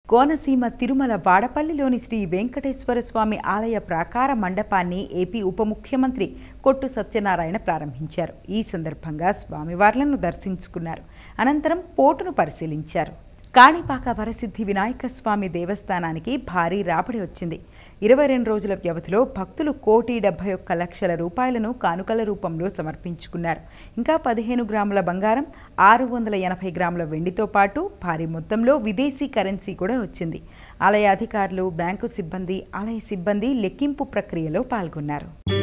కోనసీమ తిరుమల వాడపల్లిలోని శ్రీ వెంకటేశ్వర స్వామి ఆలయ ప్రాకార మండపాన్ని ఏపీ ఉప ముఖ్యమంత్రి కొట్టు సత్యనారాయణ ప్రారంభించారు ఈ సందర్భంగా స్వామివార్లను దర్శించుకున్నారు అనంతరం పోటును పరిశీలించారు కాణిపాక వరసిద్ధి వినాయక స్వామి దేవస్థానానికి భారీ రాబడి వచ్చింది ఇరవై రెండు రోజుల వ్యవధిలో భక్తులు కోటి డెబ్బై ఒక్క లక్షల రూపాయలను కానుకల రూపంలో సమర్పించుకున్నారు ఇంకా పదిహేను గ్రాముల బంగారం ఆరు వందల ఎనభై గ్రాముల వెండితో పాటు భారీ మొత్తంలో విదేశీ కరెన్సీ కూడా వచ్చింది ఆలయ అధికారులు బ్యాంకు సిబ్బంది ఆలయ సిబ్బంది లెక్కింపు ప్రక్రియలో పాల్గొన్నారు